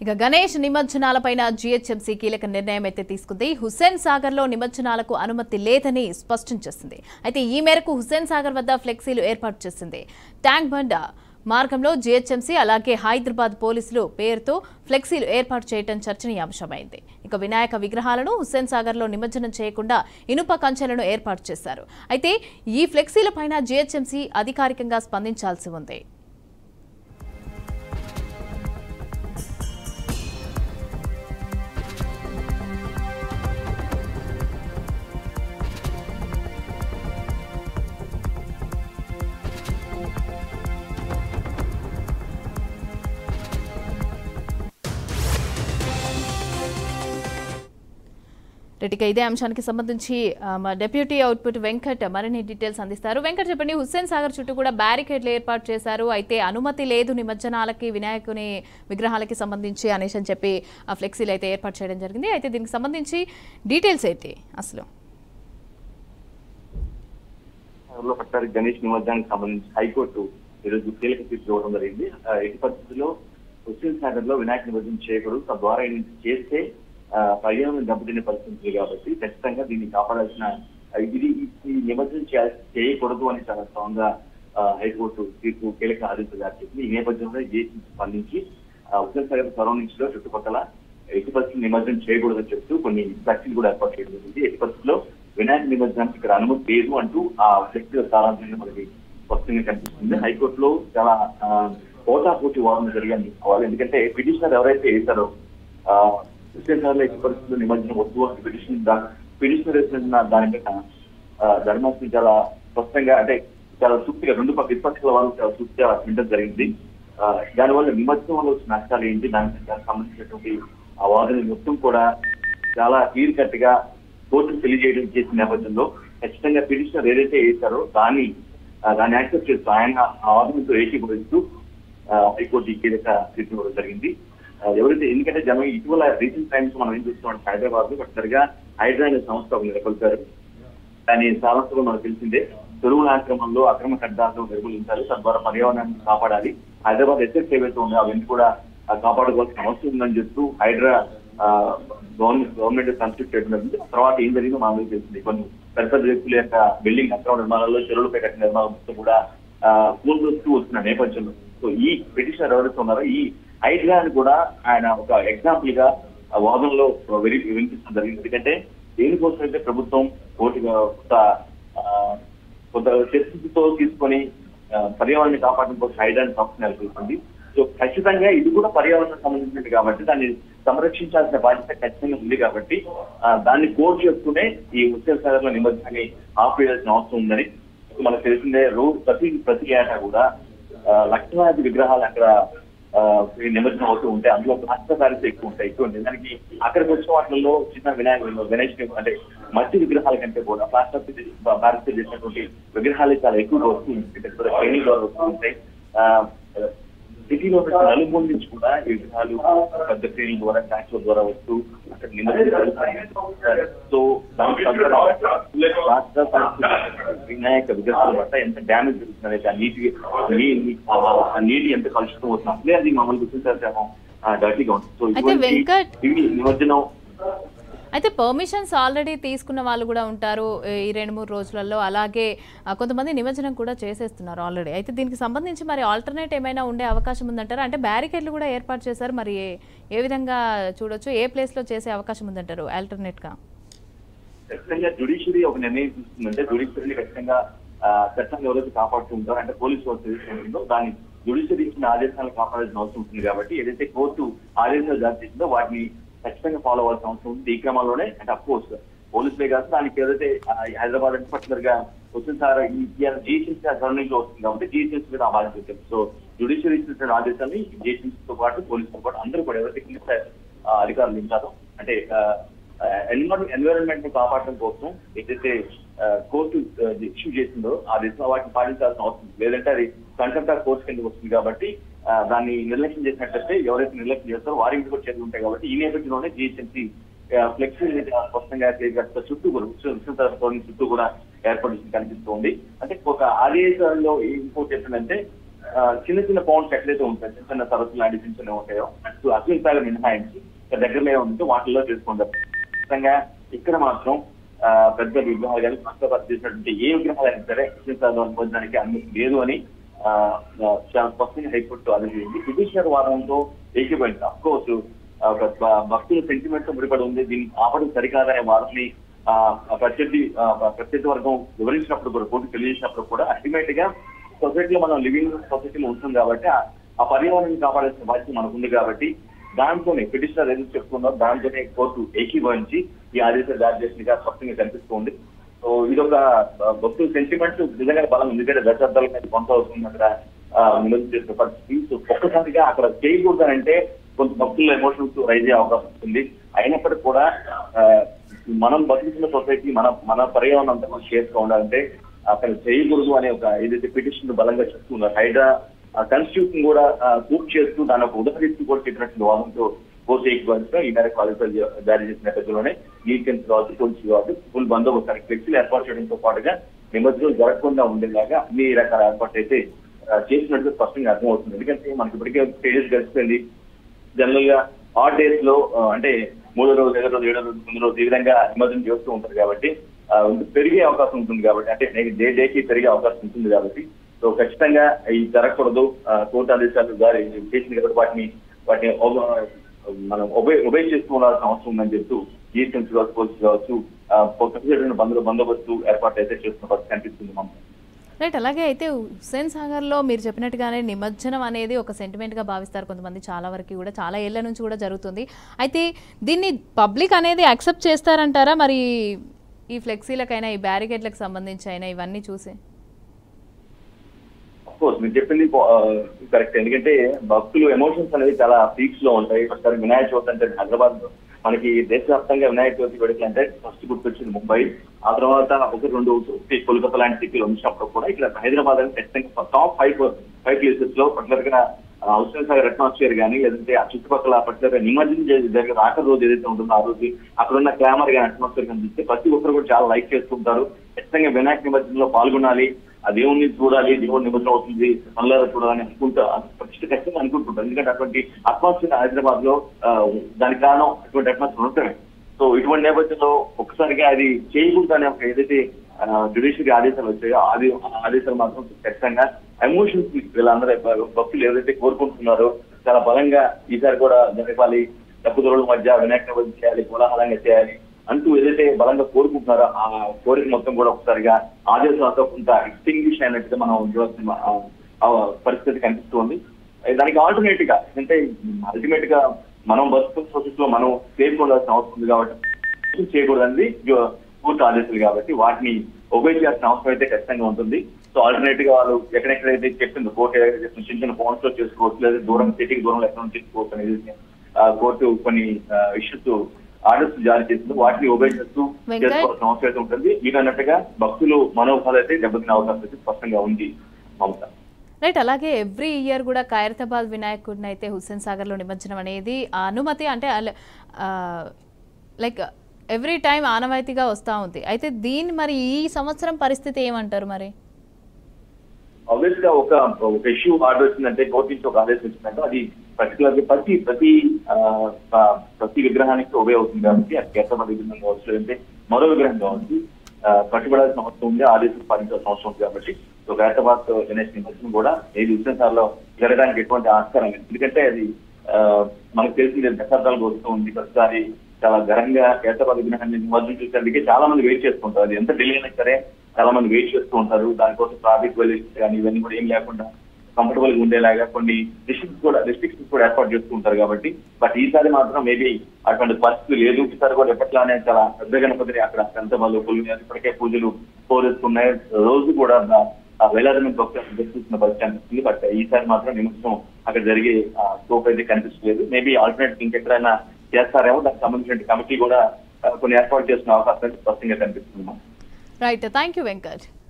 ఇక గణేష్ నిమజ్జనాలపైన జీహెచ్ఎంసీ కీలక నిర్ణయం అయితే తీసుకుంది హుస్సేన్ సాగర్ లో నిమజ్జనాలకు అనుమతి లేదని స్పష్టం చేసింది అయితే ఈ మేరకు హుస్సేన్ సాగర్ వద్ద ఫ్లెక్సీలు ఏర్పాటు చేసింది ట్యాంక్ బండ మార్గంలో జీహెచ్ఎంసీ అలాగే హైదరాబాద్ పోలీసులు పేరుతో ఫ్లెక్సీలు ఏర్పాటు చేయడం చర్చనీయాంశమైంది ఇక వినాయక విగ్రహాలను హుస్సేన్ సాగర్లో నిమజ్జనం చేయకుండా ఇనుప కంచెలను ఏర్పాటు చేశారు అయితే ఈ ఫ్లెక్సీలపైన జీహెచ్ఎంసీ అధికారికంగా స్పందించాల్సి ఉంది రైట్, ఇక ఇదే అంశానికి సంబంధించి ఆ, మా డెప్యూటీ అవుట్పుట్ వెంకట్ మరిన్ని డీటెయిల్స్ అందిస్తారు వెంకట్ చెప్పండి హుస్సేన్ సాగర్ చుట్టూ కూడా బ్యారికేడ్లు ఏర్పాటు చేశారు అయితే అనుమతి లేదు నిమజ్జనాలకి వినాయకుని విగ్రహాలకి సంబంధించి అనేసి అని చెప్పి ఆ ఫ్లెక్సీలు అయితే ఏర్పాటు చేయడం జరిగింది అయితే దీనికి సంబంధించి డీటెయిల్స్ ఏంటి అసలు లో పట్టారు గణేష్ నిమజ్జనానికి సంబంధించి హైకోర్టు ఈరోజు కీలక తీర్పు ఇవ్వడం జరిగింది ఆ, ఎట్టి పరిస్థితుల్లో హుస్సేన్ సాగర్ లో వినాయక నిమజ్జనం చేయకూడదు తద్వారా ఇది చేస్తే ఆ, పర్యావరణం దెబ్బతినే పరిస్థితి ఉంది కాబట్టి ఖచ్చితంగా దీన్ని కాపాడాల్సిన ఆ, ఇది ఈ- ఈ నిమజ్జనం చేయాల్సి చేయకూడదు అని చాలా స్ట్రాంగ్ గా ఆ, హైకోర్టు తీర్పు కీలక ఆదేశాలు జారీ చేసింది ఈ నేపథ్యంలో జేసీ స్పందించి ఆ, హుస్సేన్ సాగర్ సరౌండింగ్స్ లో చుట్టుపక్కల ఎట్టి పరిస్థితులు నిమజ్జనం చేయకూడదని చెప్తూ కొన్ని ఫ్లెక్సీలు కూడా ఏర్పాటు చేయడం జరిగింది ఎట్టి పరిస్థితుల్లో వినాయక నిమజ్జనానికి ఇక్కడ అనుమతి లేదు అంటూ ఆ ఫ్లెక్సీ సారాంశంగా మనకి స్పష్టంగా కనిపిస్తుంది హైకోర్టులో చాలా ఆ, పోటాపోటీ వాదన జరిగింది వాళ్ళు ఎందుకంటే పిటిషనర్ ఎవరైతే వేశారో ఆ, హుస్సేన్ సాగర్ లో ఎట్టి పరిస్థితుల్లో నిమజ్జనం వద్దు అని పిటిషన్ పిటిషనర్ వేసిన దానిపైన ఆ, ధర్మాసనం చాలా స్పష్టంగా అంటే చాలా సూక్తిగా రెండు పక్క విపక్షాల వాళ్ళు చాలా సూక్తిగా వినడం జరిగింది ఆ, దానివల్ల నిమజ్జనం వల్ల వచ్చిన నష్టాలు ఏంటి దానికి దానికి సంబంధించినటువంటి ఆ వాదన మొత్తం కూడా చాలా క్లియర్ కట్ గా కోర్టుకు తెలియజేయడం చేసిన నేపథ్యంలో ఖచ్చితంగా పిటిషనర్ ఏదైతే వేశారో దాన్ని ఆ, దాన్ని యాక్సెప్ట్ చేస్తూ ఆయన ఆ వాదనతో ఏకీభవిస్తూ ఆ, హైకోర్టు ఈ కీలక తీర్పు ఇవ్వడం జరిగింది ఆ, ఎవరైతే ఎందుకంటే జనం ఇటీవల రీసెంట్ టైమ్స్ మనం ఏం చూస్తున్నాం హైదరాబాద్ లో పర్టికులర్ హైడ్రా అనే సంస్థ ఒకటి నెలకొల్పారు దాని సామర్థ్యం మనకు తెలిసిందే చెరువుల ఆక్రమణలో అక్రమ కడ్డాలను నిర్మూలించాలి తద్వారా పర్యావరణాన్ని కాపాడాలి హైదరాబాద్ ఎస్ఎస్ ఏవైతే ఉన్నాయో అవన్నీ కూడా ఆ, కాపాడుకోవాల్సిన అవసరం ఉందని చెప్తూ హైడ్రా ఆ, గవర్నమెంట్ గవర్నమెంట్ కన్స్టిట్యూట్ చేయడం జరిగింది ఆ తర్వాత ఏం జరిగిందో మనకు తెలిసింది కొన్ని పెద్ద పెద్ద వ్యక్తుల యొక్క బిల్డింగ్ అక్రమ నిర్మాణాల్లో చెరువులపై కట్టిన నిర్మాణం మొత్తం కూడా కూల్కొస్తూ వస్తున్న నేపథ్యంలో సో ఈ పిటిషనర్ ఎవరైతే ఉన్నారో ఈ హైడ్రా అని కూడా ఆయన ఒక ఎగ్జాంపుల్ గా ఆ వాదనలో వెరీ వినిపించడం జరిగింది ఎందుకంటే దేనికోసం అయితే ప్రభుత్వం కోటిగా కొంత ఆ, కొంత చర్చతో తీసుకొని ఆ, పర్యావరణాన్ని కాపాడడం కోసం హైడ్రాన్ సంస్థ నెలకొల్పింది సో ఖచ్చితంగా ఇది కూడా పర్యావరణం సంబంధించినది కాబట్టి దాన్ని సంరక్షించాల్సిన బాధ్యత ఖచ్చితంగా ఉంది కాబట్టి ఆ, దాన్ని కోర్ చేసుకునే ఈ ఉత్తర సాగర్ లో నిమజ్జనాన్ని ఆపేయాల్సిన అవసరం ఉందని మనకు తెలిసిందే రోజు ప్రతి ప్రతి ఏటా కూడా ఆ, లక్షలాది విగ్రహాలు అక్కడ ఆ, ఈ నిమజ్జనం అవుతూ ఉంటాయి అందులో ప్లాస్టర్ బ్యారెన్స్ ఎక్కువ ఉంటాయి ఎక్కువ ఉంటాయి దానికి అక్కడికి వచ్చిన వాటిల్లో చిన్న వినాయక గణేష్ అంటే మట్టి విగ్రహాల కంటే కూడా ప్లాస్టర్ బ్యారెన్స్ చేసినటువంటి విగ్రహాలు చాలా ఎక్కువగా వస్తూ ఉంటాయి ఇక్కడ ట్రైనింగ్ ద్వారా వస్తూ ఉంటాయి ఆ, సిటీలో ఉన్న నలుమూల నుంచి కూడా ఈ విగ్రహాలు పెద్ద ట్రైనింగ్ ద్వారా ట్యాక్స్ ద్వారా వస్తూ అక్కడ నిమజ్జనం సో దానికి తగ్గ రాష్ట్ర సంస్కృతి వినాయక విగ్రహాల పట్ల ఎంత డ్యామేజ్ జరుగుతుంది అనేది ఆ నీటి నీ- నీ- ఆ నీటి ఎంత కలుషితం అవుతుంది అసలే అది మమ్మల్ని గుర్తించాల్సిన డర్టీగా ఉంటుంది సో అయితే ఇటువంటి వెంకట్- ఇవి నిమజ్జనం అయితే పర్మిషన్స్ ఆల్రెడీ తీసుకున్న వాళ్ళు కూడా ఉంటారు ఈ రెండు మూడు రోజులలో అలాగే ఆ, కొంతమంది నిమజ్జనం కూడా చేసేస్తున్నారు ఆల్రెడీ అయితే దీనికి సంబంధించి మరి ఆల్టర్నేట్ ఏమైనా ఉండే అవకాశం ఉందంటారా అంటే బ్యారికేడ్లు కూడా ఏర్పాటు చేశారు మరి ఏ ఏ విధంగా చూడొచ్చు ఏ ప్లేస్లో చేసే అవకాశం ఉందంటారు ఆల్టర్నేట్గా ఖచ్చితంగా జుడిషియరీ ఒక నిర్ణయం తీసుకుందంటే జుడిషియరీ ఖచ్చితంగా ఆ, చట్టాన్ని ఎవరైతే కాపాడుతూ ఉంటారో అంటే పోలీస్ ఫోర్స్ ఏదైతే ఉంటుందో దాన్ని జుడిషియరీ ఇచ్చిన ఆదేశాలను కాపాడాల్సిన అవసరం ఉంటుంది కాబట్టి ఏదైతే కోర్టు ఆదేశాలు జారీ చేసిందో వాటిని ఖచ్చితంగా ఫాలో అవ్వాల్సిన అవసరం ఉంది ఈ క్రమంలోనే అంటే అఫ్ కోర్స్ పోలీసులే కాదు దానికి ఏదైతే ఆ, హైదరాబాద్ అంటే పర్టికులర్ గా వచ్చిన సార్ ఈ జీసీసీ సరౌండింగ్ లో వస్తుంది కాబట్టి జీసీసీ మీద ఆ బాధ్యత ఉంటుంది సో జుడిషియరీ ఇచ్చిన ఆదేశాన్ని జీసీసీ తో పాటు పోలీసుతో పాటు అందరూ కూడా ఎవరైతే కింద స్థాయి, ఆ, అధికారులు ఉంటారో అంటే ఎన్విరాన్మెంట్ ని కాపాడడం కోసం ఏదైతే ఆ, కోర్టు ఇష్యూ చేసిందో ఆ దిశలో వాటిని పాటించాల్సిన అవసరం ఉంది. లేదంటే అది కంటెంప్ట్ ఆఫ్ కోర్స్ కింద వస్తుంది కాబట్టి ఆ, దాన్ని నిర్లక్ష్యం చేసినట్లయితే ఎవరైతే నిర్లక్ష్యం చేస్తారో వారి మీద కూడా చర్యలు ఉంటాయి కాబట్టి ఈ నేపథ్యంలోనే జిహెచ్ఎంసీ ఫ్లెక్సిబుల్ స్పష్టంగా చేయగల చుట్టూ కూడా విశ్వ చుట్టూ కూడా ఏర్పడి కనిపిస్తోంది అంటే ఒక ఆదేశాల్లో ఇంకోటి ఏంటంటే ఆ, చిన్న చిన్న పౌండ్స్ ఎట్లయితే ఉంటాయి చిన్న చిన్న సరస్సులు లాంటి చిన్న చిన్న ఉంటాయో అటు అశ్విన్ సాగర్ మినహాయించి ఇక్కడ దగ్గరలో ఉంటే వాటిల్లో చేసుకుంటారు ఖచ్చితంగా ఇక్కడ మాత్రం ఆ, పెద్ద విగ్రహాలు కానీ హస్తపాత చేసినటువంటి ఏ విగ్రహాలు అయినా సరే అశ్విన్ సాగర్ అనుమతించడానికి అనుమతి లేదు అని ఆ, ఆ, చాలా స్పష్టంగా హైకోర్టు ఆదేశించింది జుడిషియర్ వాదనతో ఏకీపోయింది అఫ్ కోర్స్ ఒక భ- భక్తుల సెంటిమెంట్ తో ముడిపడి ఉంది దీన్ని ఆపడం సరికాదనే వాదనని ఆ, ఆ ప్రత్యర్థి ఆ, ప్రత్యర్థి వర్గం వివరించినప్పుడు కూడా కోర్టు తెలియజేసినప్పుడు కూడా అల్టిమేట్ గా సొసైటీలో మనం లివింగ్ సొసైటీలో ఉంటుంది కాబట్టి ఆ- ఆ పర్యావరణాన్ని కాపాడాల్సిన బాధ్యత మనకు ఉంది కాబట్టి దాంతోనే పిటిషనర్ ఏదైతే చెప్తుందో దాంతోనే కోర్టు ఏకీభవించి ఈ ఆదేశాలు జారీ చేసినగా స్పష్టంగా కనిపిస్తుంది సో ఇది ఒక భక్తుల సెంటిమెంట్ నిజంగా బలం ఉంది ఎందుకంటే దశాబ్దాల మీద కొనసాగుతుంది అక్కడ ఆ, నిమజ్జనం చేసిన పరిస్థితి సో ఒక్కసారిగా అక్కడ చేయకూడదనంటే కొంత భక్తుల ఎమోషన్స్ రైజ్ అయ్యే అవకాశం ఉంటుంది అయినప్పటికీ కూడా ఆ, మనం బతుకుతున్న సొసైటీ మన మన పర్యావరణం అంతా మనం షేర్గా ఉండాలంటే అక్కడ చేయకూడదు అనే ఒక ఏదైతే పిటిషన్ బలంగా చెప్తున్నారు హైడ్రా కాన్స్టిట్యూషన్ కూడా ఆ, పూర్తి చేస్తూ దాని ఒక ఉదాహరిస్తూ కూడా చెప్పినటువంటి వాదంతో కోర్టు ఏకీభవించడం ఈ మేరకు ఆదేశాలు జారీ చేసిన నేపథ్యంలోనే నీకెన్స్ కావచ్చు పోలీసు కావచ్చు ఫుల్ బందోబస్తు ఫ్లెక్సీలు ఏర్పాటు చేయడంతో పాటుగా నిమజ్జనం జరగకుండా ఉండేలాగా అన్ని రకాల ఏర్పాట్లు అయితే ఆ, చేసినట్టు స్పష్టంగా అర్థమవుతుంది ఎందుకంటే మనకి ఇప్పటికే స్టేజెస్ గడిచిపోయింది జనరల్ గా ఆడ్ డేస్ లో ఆ, అంటే మూడో రోజు ఐదో రోజు ఏడో రోజు ముందు రోజు ఈ విధంగా నిమజ్జనం చేస్తూ ఉంటారు కాబట్టి ఆ, పెరిగే అవకాశం ఉంటుంది కాబట్టి అంటే డే డేకి పెరిగే అవకాశం ఉంటుంది కాబట్టి సో ఖచ్చితంగా ఇది జరగకూడదు ఆ, కోర్టు ఆదేశాలు జారీ చేసింది కాబట్టి వాటిని వాటిని ఒబ- మనం ఒబే ఒబే చేస్తూ ఉండాల్సిన అవసరం ఉందని చెప్తూ జీఎస్ఎంసీ కావచ్చు పోలీసు కావచ్చు ఆ, కొత్తగా బందో బందోబస్తు ఏర్పాటు అయితే చేస్తున్న పరిస్థితి కనిపిస్తుంది మనకు రైట్ అలాగే అయితే హుస్సేన్ సాగర్లో మీరు చెప్పినట్టుగానే నిమజ్జనం అనేది ఒక సెంటిమెంట్గా భావిస్తారు కొంతమంది చాలా వరకు కూడా చాలా ఏళ్ల నుంచి కూడా జరుగుతుంది అయితే దీన్ని పబ్లిక్ అనేది యాక్సెప్ట్ చేస్తారంటారా మరి ఈ ఫ్లెక్సీలకైనా ఈ బ్యారికేడ్లకు సంబంధించి అయినా ఇవన్నీ చూసి కోర్స్ మీరు చెప్పింది కరెక్ట్ ఎందుకంటే భక్తులు ఎమోషన్స్ అనేవి చాలా పీక్స్ లో ఉంటాయి ఒకసారి వినాయక చవితి అంటే హైదరాబాద్ లో మనకి దేశవ్యాప్తంగా వినాయక చవితి వేడుకలు అంటే ఫస్ట్ గుర్తొచ్చింది ముంబై ఆ తర్వాత ఒక రెండు సిటీ, కోల్కతా లాంటి సిటీలు ఉంచినప్పుడు కూడా ఇక్కడ హైదరాబాద్ అని ఖచ్చితంగా టాప్ ఫైవ్ ఫైవ్ ప్లేసెస్ లో పర్టికులర్ గా హుస్సేన్ సాగర్ అట్మాస్ఫియర్ కానీ లేదంటే ఆ చుట్టుపక్కల పర్టికులర్ గా నిమజ్జనం చేసే దగ్గర ఆఖరి రోజు ఏదైతే ఉంటుందో ఆ రోజు అక్కడ ఉన్న క్లామర్ కానీ అట్మాస్ఫియర్ కనిపిస్తే ప్రతి ఒక్కరు కూడా చాలా లైక్ చేస్తుంటారు ఖచ్చితంగా వినాయక నిమజ్జనంలో పాల్గొనాలి ఆ దేవుణ్ణి చూడాలి దేవుడి నిమజ్జనం అవుతుంది మళ్ళీ చూడాలని అనుకుంటా ప్రతిష్ట ఖచ్చితంగా అనుకుంటుంటారు ఎందుకంటే అటువంటి అట్మాస్ఫియర్ హైదరాబాద్ లో ఆ, దానికి కారణం అటువంటి అట్మాస్ఫియర్ ఉండటమే సో ఇటువంటి నేపథ్యంలో ఒక్కసారిగా అది చేయకూడదు అనే ఒక ఏదైతే జ్యుడిషియరీ ఆదేశాలు వచ్చాయో అది ఆ ఆదేశాలు మాత్రం ఖచ్చితంగా ఎమోషన్స్ వీళ్ళందరూ భక్తులు ఏదైతే కోరుకుంటున్నారో చాలా బలంగా ఈసారి కూడా జరగాలి తప్పుదొరల మధ్య వినాయక నిమజ్జనం చేయాలి కోలాహలంగా చేయాలి అంటూ ఏదైతే బలంగా కోరుకుంటున్నారో ఆ కోరిక మొత్తం కూడా ఒకసారిగా ఆదేశాలతో కొంత ఎక్స్టింగ్విష్ అయినట్టుగా మనం చూడాల్సిన ఆ- ఆ పరిస్థితి కనిపిస్తుంది దానికి ఆల్టర్నేట్ గా అంటే అల్టిమేట్ గా మనం బతుకున్న ప్రాసెస్ లో మనం సేఫ్ ఉండాల్సిన అవసరం ఉంది కాబట్టి చేయకూడదండి జో- పూర్తి ఆదేశాలు కాబట్టి వాటిని ఒబే చేయాల్సిన అవసరం అయితే ఖచ్చితంగా ఉంటుంది సో ఆల్టర్నేట్ గా వాళ్ళు ఎక్కడెక్కడైతే చెప్పింది కోర్టు ఏదైతే చెప్పింది చిన్న చిన్న ఫోన్స్ లో చేసుకోవచ్చు లేదా దూరం సిటీకి దూరంలో ఎక్కడ నుంచి చేసుకోవచ్చు అనేది ఆ, కోర్టు కొన్ని ఇష్యూస్ ఆర్డర్స్ జారీ చేసింది వాటిని ఒబే చేస్తూ వెంకట్. చేసుకోవాల్సిన అవసరం అయితే ఉంటుంది మీరు అన్నట్టుగా భక్తులు మనోభావాలు అయితే దెబ్బతినే అవకాశం అయితే స్పష్టంగా ఉంది మమత రైట్ అలాగే ఎవ్రీ ఇయర్ కూడా ఖైరతాబాద్ వినాయకుడిని అయితే హుస్సేన్ సాగర్లో నిమజ్జనం అనేది ఆ అనుమతి అంటే లైక్ ఎవ్రీ టైం ఆనవాయితీగా వస్తూ ఉంది అయితే దీన్ని మరి ఈ సంవత్సరం పరిస్థితి ఏమంటారు మరి ఆబ్వియస్ గా ఒక ఒక ఇష్యూ ఆర్డర్ వచ్చిందంటే కోర్టు నుంచి ఒక ఆదేశం వచ్చిందంటే అది పర్టికులర్ గా ప్రతి ప్రతి ఆ, ప- ప్రతి విగ్రహానికి ఒబే అవుతుంది కాబట్టి అది కేంద్ర విగ్రహం కావచ్చు లేదంటే మరో విగ్రహం కావచ్చు ఆ, కట్టుబడాల్సిన అవసరం ఉంది ఆదేశం పాటించాల్సిన అవసరం ఉంది కాబట్టి సో హైదరాబాద్ గణేష్ నిమజ్జనం కూడా ఏది హుస్సేన్ సార్ లో జరగడానికి ఎటువంటి ఆస్కారం లేదు ఎందుకంటే అది ఆ, మనకు తెలిసింది దశాబ్దాలకు వస్తూ ఉంది ప్రతిసారి చాలా ఘనంగా హైదరాబాద్ విగ్రహాన్ని నిమజ్జనం చూసేందుకే చాలా మంది వెయిట్ చేస్తుంటారు అది ఎంత డిలే అయినా సరే చాలా మంది వెయిట్ చేస్తూ ఉంటారు దానికోసం ట్రాఫిక్ వైలేషన్స్ కానీ ఇవన్నీ కూడా ఏం లేకుండా కంఫర్టబుల్ గా ఉండేలాగా కొన్ని రిస్ట్రిక్షన్స్ కూడా రిస్ట్రిక్షన్స్ కూడా ఏర్పాటు చేస్తూ ఉంటారు కాబట్టి బట్ ఈసారి మాత్రం మేబీ అటువంటి పరిస్థితి లేదు ఈసారి కూడా ఎప్పట్లానే చాలా పెద్ద గణపతిని అక్కడ ఎంత వాళ్ళు కొలువు ఇప్పటికే పూజలు కోరేస్తున్నాయి రోజు కూడా దా- ఆ వేలాది మంది భక్తులు దర్శిస్తున్న పరిస్థితి అనిపిస్తుంది బట్ ఈసారి మాత్రం నిమిషం అక్కడ జరిగే స్కోప్ అయితే కనిపించలేదు మేబీ ఆల్టర్నేట్ ఇంకెక్కడైనా చేస్తారేమో దానికి సంబంధించిన కమిటీ కూడా ఆ, కొన్ని ఏర్పాటు చేసిన అవకాశం అయితే స్పష్టంగా కనిపిస్తుంది రైట్ థ్యాంక్ యూ వెంకట్